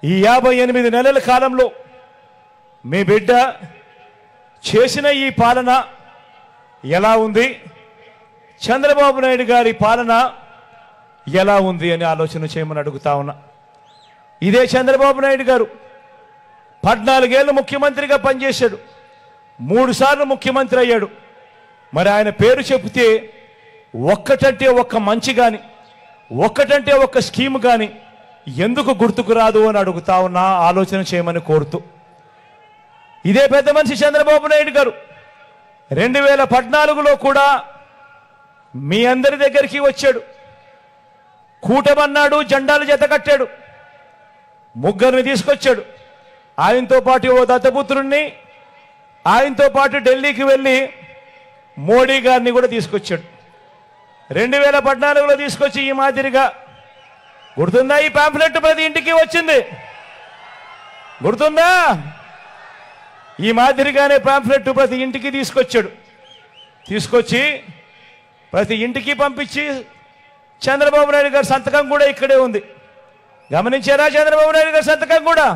ఈ యాభై ఎనిమిది నెలల కాలంలో మీ బిడ్డ చేసిన ఈ పాలన ఎలా ఉంది చంద్రబాబు నాయుడు గారి పాలన ఎలా ఉంది అని ఆలోచన చేయమని అడుగుతా ఉన్నా ఇదే చంద్రబాబు నాయుడు గారు పద్నాలుగేళ్ళు ముఖ్యమంత్రిగా పనిచేశాడు మూడు సార్లు ముఖ్యమంత్రి అయ్యాడు మరి ఆయన పేరు చెబితే ఒక్కటంటే ఒక్క మంచి కానీ ఒక్కటంటే ఒక్క స్కీమ్ కానీ ఎందుకు గుర్తుకు రాదు అని అడుగుతా ఉన్నా ఆలోచన చేయమని కోరుతూ ఇదే పెద్ద మనిషి చంద్రబాబు నాయుడు గారు రెండు వేల పద్నాలుగులో కూడా మీ అందరి దగ్గరికి వచ్చాడు కూటమన్నాడు జెండాలు జత కట్టాడు ముగ్గురిని తీసుకొచ్చాడు ఆయనతో పాటు ఓ దత్తపుత్రుణ్ణి ఆయనతో పాటు ఢిల్లీకి వెళ్ళి మోడీ గారిని కూడా తీసుకొచ్చాడు రెండు వేల పద్నాలుగులో తీసుకొచ్చి ఈ మాదిరిగా గుర్తుందా ఈ పాంఫ్లెట్ ప్రతి ఇంటికి వచ్చింది గుర్తుందా ఈ మాదిరిగానే పాంఫ్లెట్ ప్రతి ఇంటికి తీసుకొచ్చాడు తీసుకొచ్చి ప్రతి ఇంటికి పంపించి చంద్రబాబు నాయుడు గారి సంతకం కూడా ఇక్కడే ఉంది గమనించారా చంద్రబాబు నాయుడు గారి సంతకం కూడా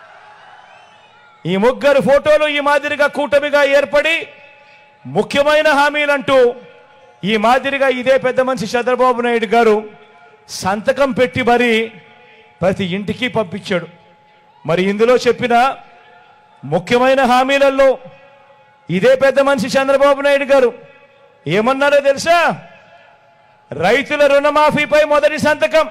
ఈ ముగ్గురు ఫోటోలు ఈ మాదిరిగా కూటమిగా ఏర్పడి ముఖ్యమైన హామీలంటూ ఈ మాదిరిగా ఇదే పెద్ద మనిషి చంద్రబాబు నాయుడు గారు సంతకం పెట్టి మరి ప్రతి ఇంటికి పంపించాడు మరి ఇందులో చెప్పిన ముఖ్యమైన హామీలలో ఇదే పెద్ద మనిషి చంద్రబాబు నాయుడు గారు ఏమన్నారో తెలుసా రైతుల రుణమాఫీపై మొదటి సంతకం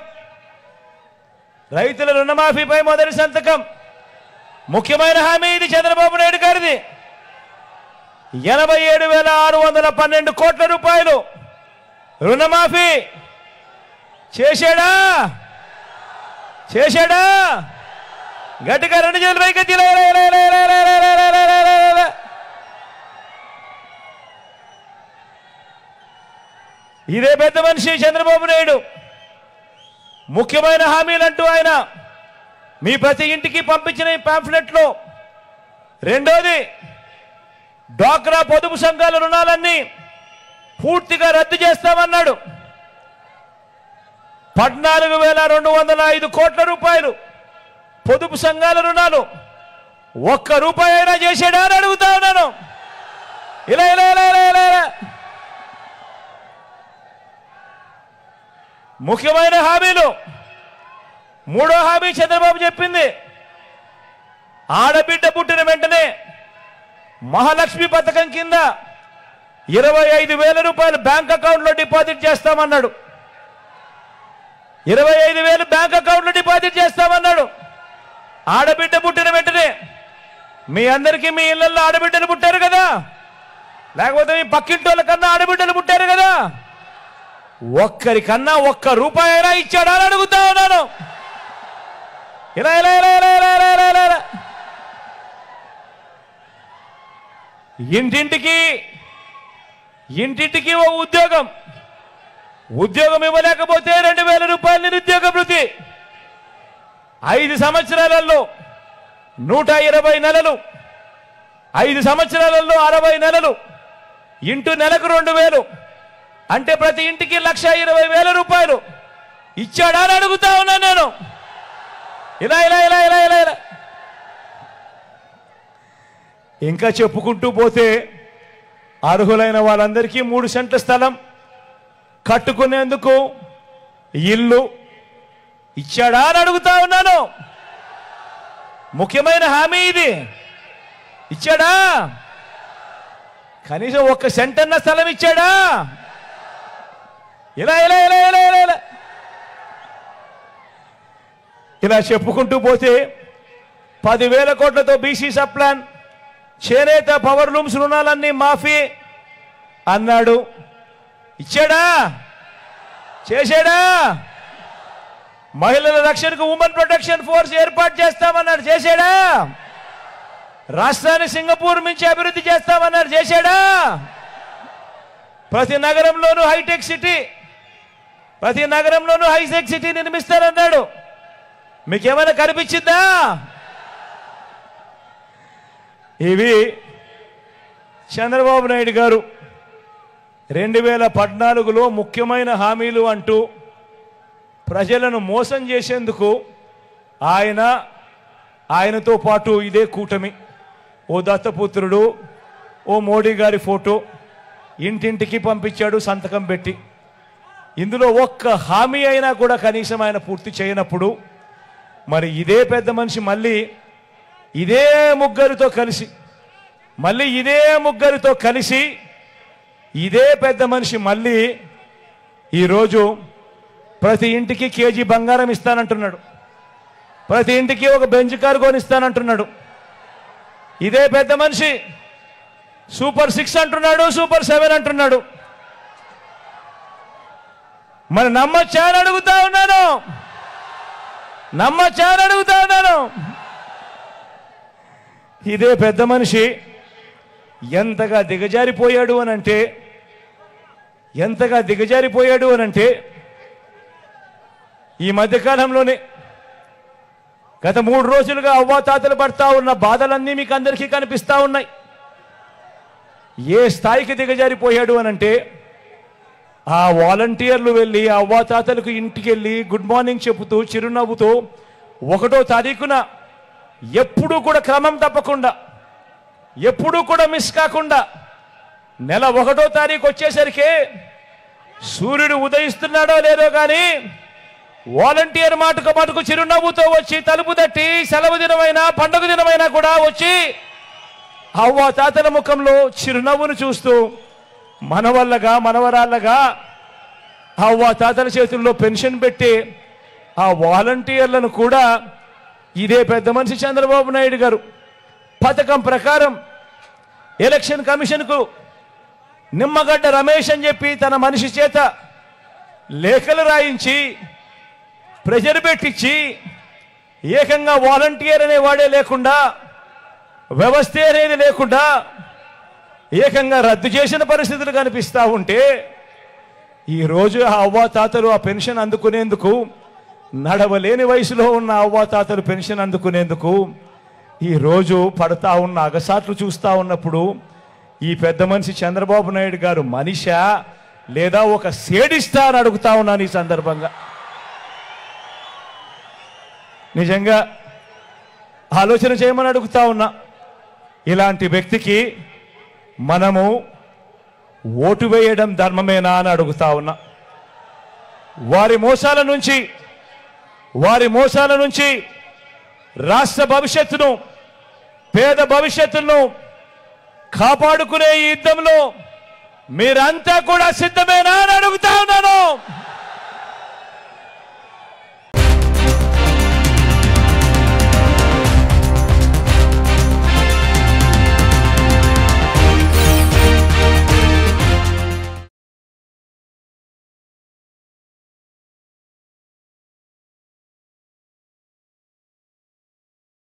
రైతుల రుణమాఫీపై మొదటి సంతకం ముఖ్యమైన హామీ ఇది చంద్రబాబు నాయుడు గారిది ఎనభై ఏడు వేల ఆరు వందల పన్నెండు కోట్ల రూపాయలు రుణమాఫీ చేశాడా చేశాడా గట్టిగా రెండు చేతులు పైకి ఎత్తి లే, లే, లే, లే, లే, లే, లే, లే, లే, లే, లే, లే, లే. ఇదే పెద్ద మనిషి చంద్రబాబు నాయుడు ముఖ్యమైన హామీలంటూ ఆయన మీ ప్రతి ఇంటికి పంపించిన ఈ పాంఫ్లెట్లో రెండోది డ్వాక్రా పొదుపు సంఘాల రుణాలన్నీ పూర్తిగా రద్దు చేస్తామన్నాడు పద్నాలుగు వేల రెండు వందల ఐదు కోట్ల రూపాయలు పొదుపు సంఘాల రుణాలు ఒక్క రూపాయి అయినా చేసాడా అని అడుగుతా ఉన్నాను ఇలా ఇలా ఇలా ఇలా ఇలా ఇలా. ముఖ్యమైన హామీలు మూడో హామీ చంద్రబాబు చెప్పింది ఆడబిడ్డ పుట్టిన వెంటనే మహాలక్ష్మి పథకం కింద ఇరవై ఐదు వేల రూపాయలు బ్యాంక్ అకౌంట్లో డిపాజిట్ చేస్తామన్నాడు ఇరవై ఐదు వేలు బ్యాంక్ అకౌంట్లో డిపాజిట్ చేస్తామన్నాడు ఆడబిడ్డ పుట్టిన వెంటనే మీ అందరికీ మీ ఇళ్లలో ఆడబిడ్డలు పుట్టారు కదా లేకపోతే మీ పక్కింటోళ్ళ కన్నా ఆడబిడ్డలు పుట్టారు కదా ఒక్కరికన్నా ఒక్క రూపాయి అయినా ఇచ్చాడా అని అడుగుతా ఉన్నాను ఇలా ఇలా ఇలా ఇలా ఇలా ఇలా ఇలా ఇలా ఇలా. ఇంటింటికి ఇంటింటికి ఓ ఉద్యోగం ఉద్యోగం ఇవ్వలేకపోతే రెండు వేల రూపాయల నిరుద్యోగ భృతి ఐదు సంవత్సరాలలో నూట ఇరవై నెలలు ఐదు సంవత్సరాలలో అరవై నెలలు ఇంటూ నెలకు రెండు వేలు అంటే ప్రతి ఇంటికి లక్ష ఇరవై వేల రూపాయలు ఇచ్చాడా అని అడుగుతా ఉన్నాను నేను ఇలా ఇలా ఇలా ఇలా ఇలా ఇలా ఇంకా చెప్పుకుంటూ పోతే అర్హులైన వాళ్ళందరికీ మూడు సెంట్ల స్థలం కట్టుకునేందుకు ఇల్లు ఇచ్చాడా అని అడుగుతా ఉన్నాను ముఖ్యమైన హామీ ఇది ఇచ్చాడా కనీసం ఒక్క సెంట్ అన్న స్థలం ఇచ్చాడా ఇలా ఇలా ఇలా ఇలా ఇలా ఇలా ఇలా చెప్పుకుంటూ పోతే పదివేల కోట్లతో బీసీ సప్లాన్ చేనేత పవర్ లూమ్స్ రుణాలన్నీ మాఫీ అన్నాడు ఇచ్చాడా చేశాడా మహిళల రక్షణకు ఉమెన్ ప్రొటెక్షన్ ఫోర్స్ ఏర్పాటు చేస్తామన్నాడు చేశాడా రాష్ట్రాన్ని సింగపూర్ నుంచి అభివృద్ధి చేస్తామన్నాడు చేశాడా ప్రతి నగరంలోనూ హైటెక్ సిటీ ప్రతి నగరంలోనూ హైటెక్ సిటీ నిర్మిస్తారన్నాడు మీకేమైనా కనిపించిందా ఇవి చంద్రబాబు నాయుడు గారు రెండు వేల పద్నాలుగులో ముఖ్యమైన హామీలు అంటూ ప్రజలను మోసం చేసేందుకు ఆయన ఆయనతో పాటు ఇదే కూటమి ఓ దత్తపుత్రుడు ఓ మోడీ గారి ఫోటో ఇంటింటికి పంపించాడు సంతకం పెట్టి ఇందులో ఒక్క హామీ అయినా కూడా కనీసం ఆయన పూర్తి చేయనప్పుడు మరి ఇదే పెద్ద మనిషి మళ్ళీ ఇదే ముగ్గురితో కలిసి మళ్ళీ ఇదే ముగ్గురితో కలిసి ఇదే పెద్ద మనిషి మళ్ళీ ఈరోజు ప్రతి ఇంటికి కేజీ బంగారం ఇస్తానంటున్నాడు ప్రతి ఇంటికి ఒక బెంచ్ కారు కొనిస్తానంటున్నాడు ఇదే పెద్ద మనిషి సూపర్ సిక్స్ అంటున్నాడు సూపర్ సెవెన్ అంటున్నాడు మరి నమ్మచ్చా అని అడుగుతా ఉన్నాను నమ్మచ్చా అని అడుగుతా ఉన్నాను ఇదే పెద్ద మనిషి ఎంతగా దిగజారిపోయాడు అని అంటే ఎంతగా దిగజారిపోయాడు అని అంటే ఈ మధ్యకాలంలోనే గత మూడు రోజులుగా అవ్వాతాతలు పడతా ఉన్న బాధలన్నీ మీకు అందరికీ కనిపిస్తా ఉన్నాయి ఏ స్థాయికి దిగజారిపోయాడు అని అంటే ఆ వాలంటీర్లు వెళ్ళి ఆ అవ్వాతాతలకు ఇంటికి వెళ్ళి గుడ్ మార్నింగ్ చెబుతూ చిరునవ్వుతూ ఒకటో తారీఖున ఎప్పుడూ కూడా క్రమం తప్పకుండా ఎప్పుడూ కూడా మిస్ కాకుండా నెల ఒకటో తారీఖు వచ్చేసరికి సూర్యుడు ఉదయిస్తున్నాడో లేదో కానీ వాలంటీర్ మాటకు మటుకు చిరునవ్వుతో వచ్చి తలుపు తట్టి సెలవు దినమైనా పండుగ దినమైనా కూడా వచ్చి అవ్వ తాతల ముఖంలో చిరునవ్వును చూస్తూ మనవల్లగా మనవరాళ్ళగా అవ్వ తాతల చేతుల్లో పెన్షన్ పెట్టి ఆ వాలంటీర్లను కూడా ఇదే పెద్ద మనిషి చంద్రబాబు నాయుడు గారు పథకం ప్రకారం ఎలక్షన్ కమిషన్కు నిమ్మగడ్డ రమేష్ అని చెప్పి తన మనిషి చేత లేఖలు రాయించి ప్రెజర్ పెట్టించి ఏకంగా వాలంటీర్ అనేవాడే లేకుండా వ్యవస్థ అనేది లేకుండా ఏకంగా రద్దు చేసిన పరిస్థితులు కనిపిస్తా ఉంటే ఈరోజు ఆ అవ్వాతాతలు ఆ పెన్షన్ అందుకునేందుకు నడవలేని వయసులో ఉన్న అవ్వాతాతలు పెన్షన్ అందుకునేందుకు ఈరోజు పడతా ఉన్న అగసాట్లు చూస్తా ఉన్నప్పుడు ఈ పెద్ద మనిషి చంద్రబాబు నాయుడు గారు మనిషా లేదా ఒక సేడిస్తా అని అడుగుతా ఉన్నాను ఈ సందర్భంగా నిజంగా ఆలోచన చేయమని అడుగుతా ఉన్నా ఇలాంటి వ్యక్తికి మనము ఓటు వేయడం ధర్మమేనా అని అడుగుతా ఉన్నా వారి మోసాల నుంచి వారి మోసాల నుంచి రాష్ట్ర భవిష్యత్తును పేద భవిష్యత్తును కాపాడుకునే ఈ యుద్ధంలో మీరంతా కూడా సిద్ధమేనా అని అడుగుతా ఉన్నాను